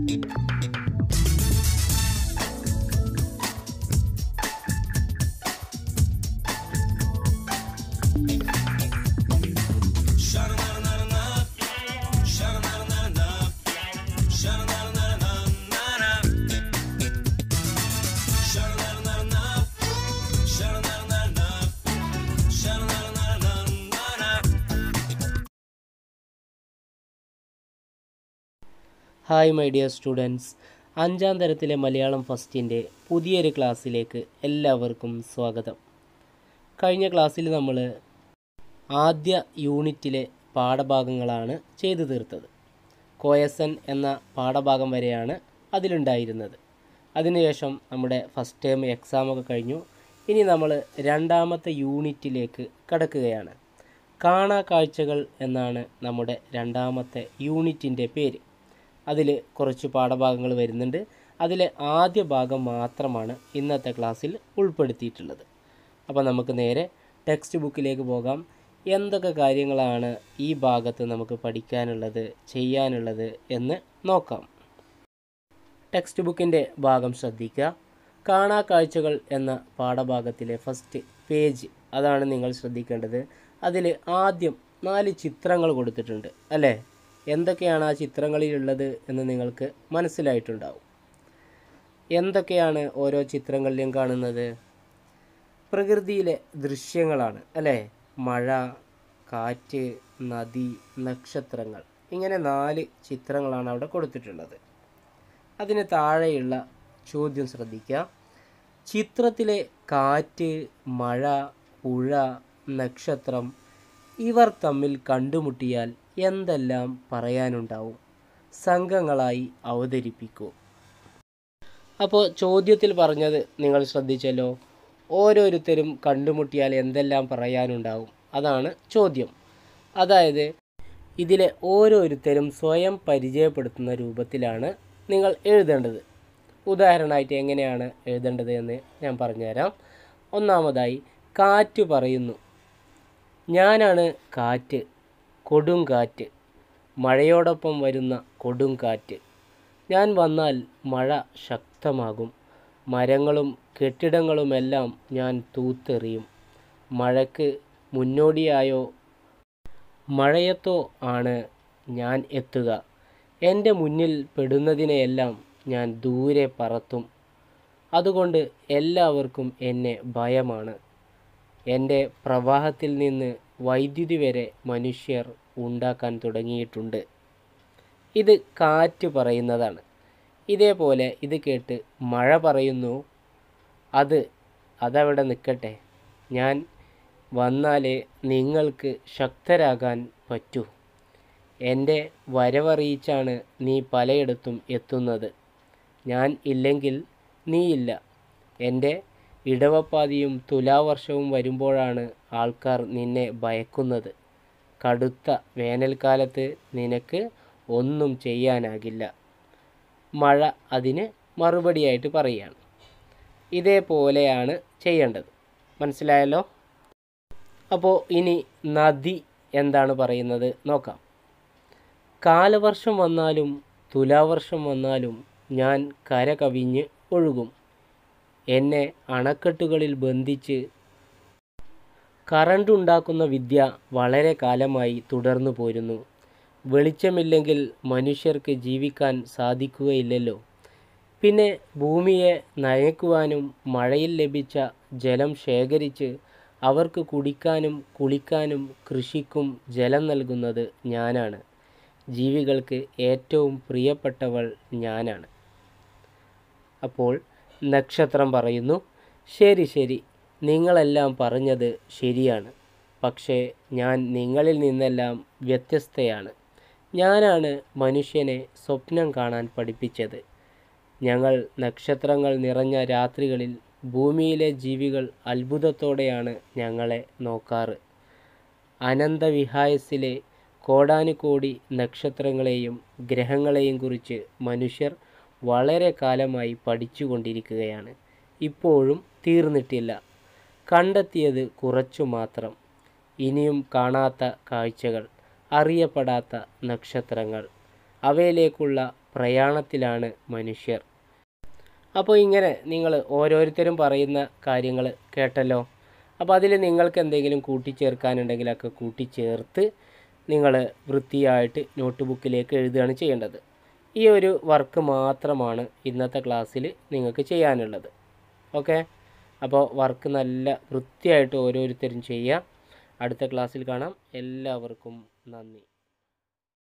hi my dear students അഞ്ചാം തരത്തിലെ മലയാളം ഫസ്റ്റിൻ്റെ പുതിയൊരു ക്ലാസ്സിലേക്ക് എല്ലാവർക്കും സ്വാഗതം കഴിഞ്ഞ ക്ലാസ്സിൽ നമ്മൾ ആദ്യ യൂണിറ്റിലെ പാഠഭാഗങ്ങളാണ് ചെയ്തു തീർത്തത് കോയസൻ എന്ന പാഠഭാഗം വരെയാണ് അതിലുണ്ടായിരുന്നത് അതിനുശേഷം നമ്മുടെ ഫസ്റ്റ് ടേം എക്സാമൊക്കെ കഴിഞ്ഞു ഇനി നമ്മൾ രണ്ടാമത്തെ യൂണിറ്റിലേക്ക് കടക്കുകയാണ് കാണാ കാഴ്ചകൾ എന്നാണ് നമ്മുടെ രണ്ടാമത്തെ യൂണിറ്റിൻ്റെ പേര് അതിൽ കുറച്ച് പാഠഭാഗങ്ങൾ വരുന്നുണ്ട് അതിലെ ആദ്യ ഭാഗം മാത്രമാണ് ഇന്നത്തെ ക്ലാസ്സിൽ ഉൾപ്പെടുത്തിയിട്ടുള്ളത് അപ്പോൾ നമുക്ക് നേരെ ടെക്സ്റ്റ് ബുക്കിലേക്ക് പോകാം എന്തൊക്കെ കാര്യങ്ങളാണ് ഈ ഭാഗത്ത് നമുക്ക് പഠിക്കാനുള്ളത് ചെയ്യാനുള്ളത് എന്ന് നോക്കാം ടെക്സ്റ്റ് ബുക്കിൻ്റെ ഭാഗം ശ്രദ്ധിക്കുക കാണാ കാഴ്ചകൾ എന്ന പാഠഭാഗത്തിലെ ഫസ്റ്റ് പേജ് അതാണ് നിങ്ങൾ ശ്രദ്ധിക്കേണ്ടത് അതിൽ ആദ്യം നാല് ചിത്രങ്ങൾ കൊടുത്തിട്ടുണ്ട് അല്ലേ എന്തൊക്കെയാണ് ആ ചിത്രങ്ങളിലുള്ളത് എന്ന് നിങ്ങൾക്ക് മനസ്സിലായിട്ടുണ്ടാവും എന്തൊക്കെയാണ് ഓരോ ചിത്രങ്ങളിലും കാണുന്നത് പ്രകൃതിയിലെ ദൃശ്യങ്ങളാണ് അല്ലേ മഴ കാറ്റ് നദി നക്ഷത്രങ്ങൾ ഇങ്ങനെ നാല് ചിത്രങ്ങളാണ് അവിടെ കൊടുത്തിട്ടുള്ളത് അതിന് താഴെയുള്ള ചോദ്യം ശ്രദ്ധിക്കുക ചിത്രത്തിലെ കാറ്റ് മഴ പുഴ നക്ഷത്രം ഇവർ തമ്മിൽ കണ്ടുമുട്ടിയാൽ എന്തെല്ലാം പറയാനുണ്ടാവും സംഘങ്ങളായി അവതരിപ്പിക്കൂ അപ്പോൾ ചോദ്യത്തിൽ പറഞ്ഞത് നിങ്ങൾ ശ്രദ്ധിച്ചല്ലോ ഓരോരുത്തരും കണ്ടുമുട്ടിയാൽ എന്തെല്ലാം പറയാനുണ്ടാവും അതാണ് ചോദ്യം അതായത് ഇതിലെ ഓരോരുത്തരും സ്വയം പരിചയപ്പെടുത്തുന്ന രൂപത്തിലാണ് നിങ്ങൾ എഴുതേണ്ടത് ഉദാഹരണമായിട്ട് എങ്ങനെയാണ് എഴുതേണ്ടത് എന്ന് ഞാൻ പറഞ്ഞുതരാം ഒന്നാമതായി കാറ്റ് പറയുന്നു ഞാനാണ് കാറ്റ് കൊടുങ്കാറ്റ് മഴയോടൊപ്പം വരുന്ന കൊടുങ്കാറ്റ് ഞാൻ വന്നാൽ മഴ ശക്തമാകും മരങ്ങളും കെട്ടിടങ്ങളുമെല്ലാം ഞാൻ തൂത്തെറിയും മഴയ്ക്ക് മുന്നോടിയായോ മഴയത്തോ ആണ് ഞാൻ എത്തുക എൻ്റെ മുന്നിൽ പെടുന്നതിനെയെല്ലാം ഞാൻ ദൂരെ പറത്തും അതുകൊണ്ട് എല്ലാവർക്കും എന്നെ ഭയമാണ് എൻ്റെ പ്രവാഹത്തിൽ നിന്ന് വൈദ്യുതി വരെ മനുഷ്യർ ഉണ്ടാക്കാൻ തുടങ്ങിയിട്ടുണ്ട് ഇത് കാറ്റ് പറയുന്നതാണ് ഇതേപോലെ ഇത് കേട്ട് മഴ പറയുന്നു അത് അതവിടെ നിൽക്കട്ടെ ഞാൻ വന്നാലേ നിങ്ങൾക്ക് ശക്തരാകാൻ പറ്റൂ എൻ്റെ വരവറിയിച്ചാണ് നീ പലയിടത്തും എത്തുന്നത് ഞാൻ ഇല്ലെങ്കിൽ നീയില്ല എൻ്റെ ഇടവപ്പാതിയും തുലാവർഷവും വരുമ്പോഴാണ് ആൾക്കാർ നിന്നെ ഭയക്കുന്നത് കടുത്ത വേനൽക്കാലത്ത് നിനക്ക് ഒന്നും ചെയ്യാനാകില്ല മഴ അതിന് മറുപടിയായിട്ട് പറയുകയാണ് ഇതേപോലെയാണ് ചെയ്യേണ്ടത് മനസ്സിലായല്ലോ അപ്പോൾ ഇനി നദി എന്താണ് പറയുന്നത് നോക്കാം കാലവർഷം വന്നാലും തുലാവർഷം വന്നാലും ഞാൻ കര കവിഞ്ഞ് ഒഴുകും എന്നെ അണക്കെട്ടുകളിൽ ബന്ധിച്ച് കറണ്ട് ഉണ്ടാക്കുന്ന വിദ്യ വളരെ കാലമായി തുടർന്നു പോരുന്നു വെളിച്ചമില്ലെങ്കിൽ മനുഷ്യർക്ക് ജീവിക്കാൻ സാധിക്കുകയില്ലല്ലോ പിന്നെ ഭൂമിയെ നനയ്ക്കുവാനും മഴയിൽ ലഭിച്ച ജലം ശേഖരിച്ച് അവർക്ക് കുടിക്കാനും കുളിക്കാനും കൃഷിക്കും ജലം നൽകുന്നത് ഞാനാണ് ജീവികൾക്ക് ഏറ്റവും പ്രിയപ്പെട്ടവൾ ഞാനാണ് അപ്പോൾ നക്ഷത്രം പറയുന്നു ശരി ശരി നിങ്ങളെല്ലാം പറഞ്ഞത് ശരിയാണ് പക്ഷേ ഞാൻ നിങ്ങളിൽ നിന്നെല്ലാം വ്യത്യസ്തയാണ് ഞാനാണ് മനുഷ്യനെ സ്വപ്നം കാണാൻ പഠിപ്പിച്ചത് ഞങ്ങൾ നക്ഷത്രങ്ങൾ നിറഞ്ഞ രാത്രികളിൽ ഭൂമിയിലെ ജീവികൾ അത്ഭുതത്തോടെയാണ് ഞങ്ങളെ നോക്കാറ് അനന്തവിഹായസിലെ കോടാനുകോടി നക്ഷത്രങ്ങളെയും ഗ്രഹങ്ങളെയും കുറിച്ച് മനുഷ്യർ വളരെ കാലമായി പഠിച്ചുകൊണ്ടിരിക്കുകയാണ് ഇപ്പോഴും തീർന്നിട്ടില്ല കണ്ടെത്തിയത് കുറച്ചു മാത്രം ഇനിയും കാണാത്ത കാഴ്ചകൾ അറിയപ്പെടാത്ത നക്ഷത്രങ്ങൾ അവയിലേക്കുള്ള പ്രയാണത്തിലാണ് മനുഷ്യർ അപ്പോൾ ഇങ്ങനെ നിങ്ങൾ ഓരോരുത്തരും പറയുന്ന കാര്യങ്ങൾ കേട്ടല്ലോ അപ്പോൾ അതിൽ നിങ്ങൾക്ക് എന്തെങ്കിലും കൂട്ടിച്ചേർക്കാനുണ്ടെങ്കിലൊക്കെ കൂട്ടിച്ചേർത്ത് നിങ്ങൾ വൃത്തിയായിട്ട് നോട്ട് ബുക്കിലേക്ക് എഴുതുകയാണ് ചെയ്യേണ്ടത് ഈ ഒരു വർക്ക് മാത്രമാണ് ഇന്നത്തെ ക്ലാസ്സിൽ നിങ്ങൾക്ക് ചെയ്യാനുള്ളത് ഓക്കെ അപ്പോൾ വർക്ക് നല്ല വൃത്തിയായിട്ട് ഓരോരുത്തരും ചെയ്യുക അടുത്ത ക്ലാസ്സിൽ കാണാം എല്ലാവർക്കും നന്ദി